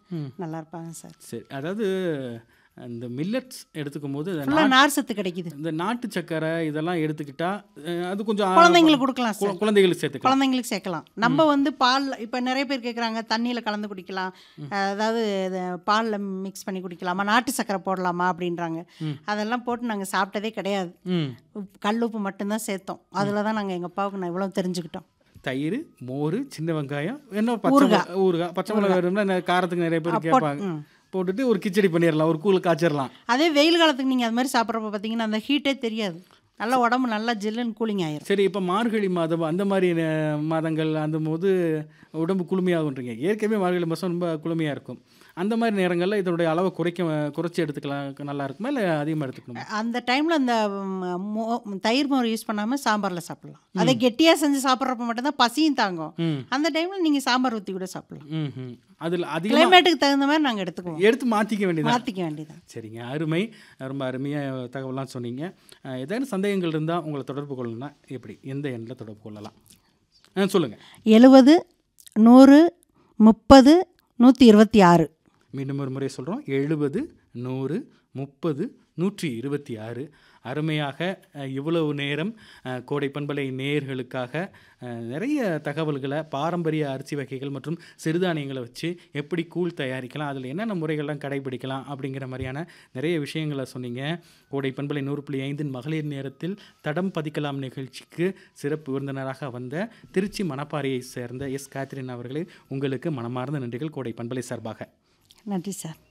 நல்லா இருப்பாங்க சார் சரி அதாவது இந்த மில்லட்ஸ் எடுத்துக்கும் போது இந்த ஃபுல்லாக நார் சத்து கிடைக்குது இந்த நாட்டு சக்கரை இதெல்லாம் எடுத்துக்கிட்டா அஹ், அது கொஞ்சம் ஆ- குழந்தைங்களுக்கு கொடுக்கலாம் கு- சார் குழந்தைகளுக்கு சேர்த்துக்கலாம் குழந்தைங்களுக்கு சேர்க்கலாம் நம்ம வந்து பால் இப்போ நிறைய பேர் கேட்குறாங்க தண்ணியில் கலந்து குடிக்கலாம் அதாவது பாலில் மிக்ஸ் பண்ணி குடிக்கலாமா நாட்டு சக்கரை போடலாமா அப்படின்றாங்க அதெல்லாம் போட்டு நாங்கள் சாப்பிட்டதே கிடையாது ம் உப்பு- கல் உப்பு மட்டும்தான் சேர்த்தோம் அதில் தான் நாங்கள் எங்கள் அப்பாவுக்கு நான் இவ்வளோ தெரிஞ்சுக்கிட்டோம் தயிர் மோர் சின்ன வெங்காயம் என்ன பச்சை மிளகா- ஊறுகாய் பச்சை மிளகாய் வேணும்னா நெ- காரத்துக்கு நிறைய பேர் கேட்பாங்க போட்டுட்டு ஒரு கிச்சடி பண்ணிடலாம் ஒரு கூழ் காய்ச்சிடலாம் அதே வெயில் காலத்துக்கு நீங்கள் அது மாதிரி சாப்பிட்றப்ப பார்த்தீங்கன்னா அந்த ஹீட்டே தெரியாது நல்லா உடம்பு நல்லா ஜில்லுன்னு கூலிங் ஆயிரும் சரி இப்போ மார்கழி மாதம் அந்த மாதிரி நே- மாதங்கள் அந்த போது உடம்பு குளுமையாகுன்றீங்க ஏற்கனவே மார்கழி மாதம் ரொம்ப குளுமையாக இருக்கும் அந்த மாதிரி நேரங்களில் இதனுடைய அளவை குறைக்க குறைச்சி எடுத்துக்கலாம் நல்லா இருக்குமா இல்லை அதிகமாக எடுத்துக்கணுமா அந்த டைமில் அந்த ம், மோ- தயிர் மோர் யூஸ் பண்ணாமல் சாம்பாரில் சாப்பிடலாம் அதை கெட்டியாக செஞ்சு சாப்பிட்றப்ப மட்டும்தான் பசியும் தாங்கும் ம். அந்த டைமில் நீங்கள் சாம்பார் ஊற்றி கூட சாப்பிடலாம் ம் ம் அதில் அதிகமாக கிளைமேட்டுக்கு தகுந்த மாதிரி நாங்கள் எடுத்துக்குவோம் எடுத்து மாற்றிக்க வேண்டியது மாற்றிக்க வேண்டியதான் சரிங்க அருமை ரொம்ப அருமையாக தகவலாம் சொன்னீங்க அஹ், ஏதாவது சந்தேகங்கள் இருந்தால் உங்களை தொடர்பு கொள்ளணும்னா எப்படி எந்த எண்ணில் தொடர்பு கொள்ளலாம் ஆ சொல்லுங்கள் எழுபது நூறு முப்பது நூற்றி இருபத்தி ஆறு மீண்டும் ஒரு முறை சொல்கிறோம் எழுபது நூறு முப்பது நூற்றி இருபத்தி ஆறு அருமையாக அஹ், இவ்வளவு நேரம் அஹ், கோடை பண்பலை நேயர்களுக்காக அஹ், நிறைய தகவல்களை பாரம்பரிய அரிசி வகைகள் மற்றும் சிறுதானியங்களை வச்சு எப்படி கூழ் தயாரிக்கலாம் அதில் என்னென்ன முறைகள்லாம் கடைபிடிக்கலாம் அப்படிங்கிற மாதிரியான நிறைய விஷயங்களை சொன்னீங்க கோடை பண்பலை நூறு புள்ளி ஐந்தின் மகளிர் நேரத்தில் தடம் பதிக்கலாம் நிகழ்ச்சிக்கு சிறப்பு விருந்தினராக வந்த திருச்சி மணப்பாறையை சேர்ந்த எஸ் காத்ரின் அவர்களே உங்களுக்கு மனமார்ந்த நன்றிகள் கோடை பண்பலை சார்பாக நன்றி சார்